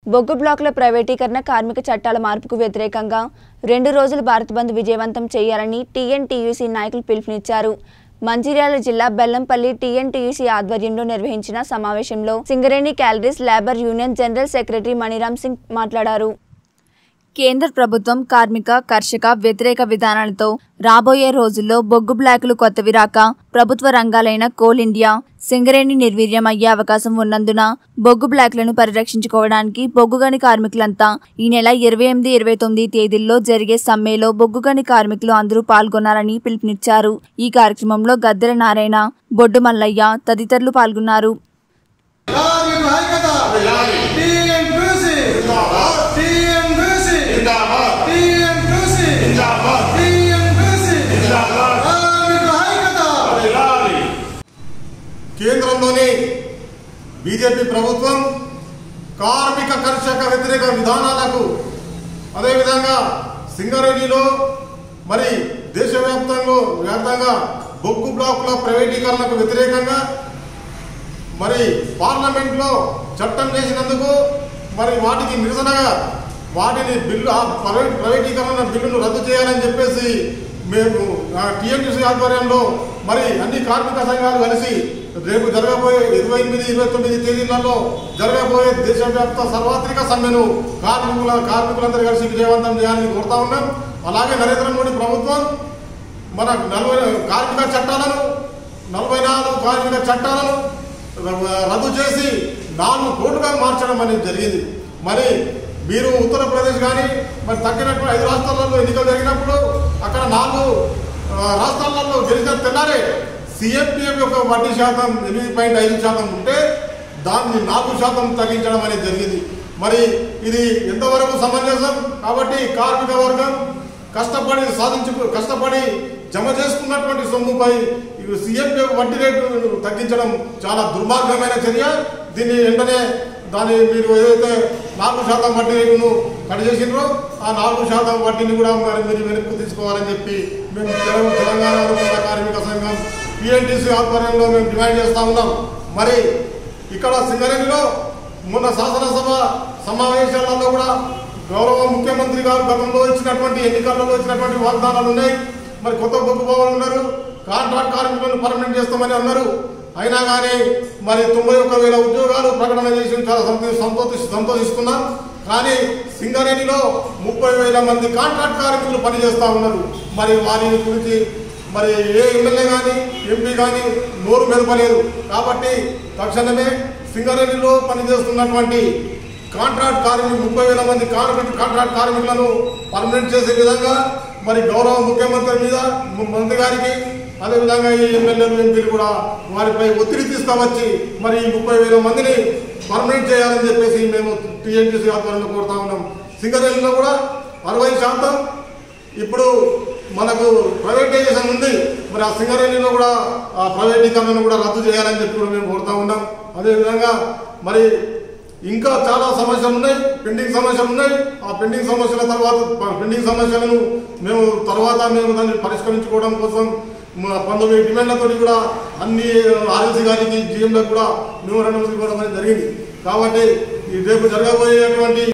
బొగ్గు బ్లాకుల ప్రైవేటీకరణ కార్మిక చట్టాల మార్పుకు వ్యతిరేకంగా రెండు రోజులు భారత్ బంద్ విజయవంతం చేయాలని టీఎన్టీయూసీ నాయకులు పిలుపునిచ్చారు మంచిర్యాల జిల్లా బెల్లంపల్లి టీఎన్టీయూసీ ఆధ్వర్యంలో నిర్వహించిన సమావేశంలో Singareni collieries labour union general secretary Maniram Singh మాట్లాడారు కేంద్ర ప్రభుత్వం కార్మిక కర్షక వ్యతిరేక విధానాలతో రాబోయే రోజుల్లో బొగ్గు బ్లాకులు కొత్తవి రాక ప్రభుత్వ రంగాలైన కోల్ ఇండియా సింగరేణి నిర్వీర్యం అయ్యే అవకాశం ఉన్నందున బొగ్గు బ్లాక్లను పరిరక్షించుకోవడానికి బొగ్గుగని కార్మికులంతా ఈ నెల ఇరవై ఎనిమిది ఇరవై తొమ్మిది తేదీల్లో జరిగే సమ్మెలో బొగ్గుగని కార్మికులు అందరూ పాల్గొన్నారని పిలుపునిచ్చారు ఈ కార్యక్రమంలో గద్దెల నారాయణ బొడ్డు మల్లయ్య తదితరులు పాల్గొన్నారు కార్మిక ఐక్యత టీఎంపీసీ టీఎంపీసీ టీఎంపీసీ టీఎంపీసీ కార్మిక ఐక్యత కేంద్రంలోని బీజేపీ ప్రభుత్వం కార్మిక కర్షక వ్యతిరేక విధానాలకు అదేవిధంగా సింగరేణిలో మరి దేశవ్యాప్తంగా వ్యాప్తంగా బొగ్గు బ్లాకుల ప్రైవేటీకరణకు వ్యతిరేకంగా మరి పార్లమెంట్లో చట్టం చేసినందుకు మరి వాటికి నిరసనగా వాటిని బిల్లు ఆ ప్రైవేట్ ప్రైవేటీకరణ బిల్లును రద్దు చేయాలని చెప్పేసి మేము టీఎంటీసీ ఆధ్వర్యంలో మరి అన్ని కార్మిక సంఘాలు కలిసి రేపు జరగబోయే ఇరవై ఎనిమిది ఇరవై తొమ్మిది తేదీలలో జరగబోయే దేశవ్యాప్త సార్వత్రిక సమ్మెను కార్మికుల కార్మికులందరూ కలిసి విజయవంతం చేయాలని కోరుతా ఉన్నాం అలాగే నరేంద్ర మోడీ ప్రభుత్వం మన నలభై కార్మిక చట్టాలను నలభై నాలుగు కార్మిక చట్టాలను రద్దు చేసి నాలుగు కోట్లుగా మార్చడం అనేది జరిగింది మరి మీరు ఉత్తరప్రదేశ్ కానీ మరి తగ్గినప్పుడు ఐదు రాష్ట్రాలలో ఎన్నికలు జరిగినప్పుడు అక్కడ నాలుగు ఆ, రాష్ట్రాలలో గెలిచిన తెల్లారే సిఎంపిఎఫ్ యొక్క వడ్డీ శాతం ఎనిమిది పాయింట్ ఐదు శాతం ఉంటే దాన్ని నాలుగు శాతం తగ్గించడం అనేది జరిగింది మరి ఇది ఎంతవరకు సమంజసం కాబట్టి కార్మిక వర్గం కష్టపడి సాధించు కష్టపడి జమ చేసుకున్నటువంటి సొమ్ముపై సీఎం వడ్డీ రేటు తగ్గించడం చాలా దుర్మార్గమైన చర్య దీన్ని వెంటనే దాని మీరు ఏదైతే నాలుగు శాతం వడ్డీ రేటును కట్ చేసినారో ఆ నాలుగు శాతం వడ్డీని కూడా మరి మీరు వెనక్కి తీసుకోవాలని చెప్పి మేము తెలంగాణ తెలంగాణ అనుకున్న కార్మిక సంఘం పిఎన్టీసీ ఆధ్వర్యంలో మేము డిమాండ్ చేస్తా ఉన్నాం మరి ఇక్కడ సింగరేణిలో మొన్న శాసనసభ సమావేశాలలో కూడా గౌరవ ముఖ్యమంత్రి గారు గతంలో ఇచ్చినటువంటి ఎన్నికలలో ఇచ్చినటువంటి వాగ్దానాలు ఉన్నాయి మరి కొత్త బొగ్గు భవన్లు ఉన్నారు కాంట్రాక్ట్ కార్మికులను పర్మనెంట్ చేస్తామని అన్నారు అయినా కానీ మరి తొంభై ఒక్క వేల ఉద్యోగాలు ప్రకటన చేసి చాలా సంతో- సంతోషి సంతోషిస్తున్నాం కానీ సింగరేణిలో ముప్పై వేల మంది కాంట్రాక్ట్ కార్మికులు పనిచేస్తూ ఉన్నారు మరి వారి గురించి మరి ఏ ఎమ్మెల్యే కానీ ఎంపీ కానీ నోరు మెదపలేదు కాబట్టి తక్షణమే సింగరేణిలో పనిచేస్తున్నటువంటి కాంట్రాక్ట్ కార్మికులు ముప్పై వేల మంది కాంట్రాక్ట్ కాంట్రాక్ట్ కార్మికులను పర్మనెంట్ చేసే విధంగా మరి గౌరవ ముఖ్యమంత్రి మీద ము- మంత్రి గారికి అదేవిధంగా ఈ ఎమ్మెల్యేలు ఎంపీలు కూడా వారిపై ఒత్తిడి తీసుకువచ్చి మరి ఈ ముప్పై వేల మందిని పర్మనెంట్ చేయాలని చెప్పేసి మేము టీఎన్టీసీ ఆధ్వర్యంలో కోరుతా ఉన్నాం సింగరేణిలో కూడా అరవై శాతం ఇప్పుడు మనకు ప్రైవేటైజేషన్ ఉంది మరి ఆ సింగరేణిలో కూడా ఆ ప్రైవేటీకరణను కూడా రద్దు చేయాలని చెప్పి కూడా మేము కోరుతా ఉన్నాం అదేవిధంగా మరి ఇంకా చాలా సమస్యలు ఉన్నాయి పెండింగ్ సమస్యలు ఉన్నాయి ఆ పెండింగ్ సమస్యల తర్వాత పెండింగ్ సమస్యలను మేము తర్వాత మేము దాన్ని పరిష్కరించుకోవడం కోసం మన పంతొమ్మిది డిమాండ్లతో కూడా అన్ని ఆర్ఎల్సీ గారికి జిఎంలకు కూడా మేము రెండు ఇవ్వడం అనేది జరిగింది కాబట్టి ఈ రేపు జరగబోయేటువంటి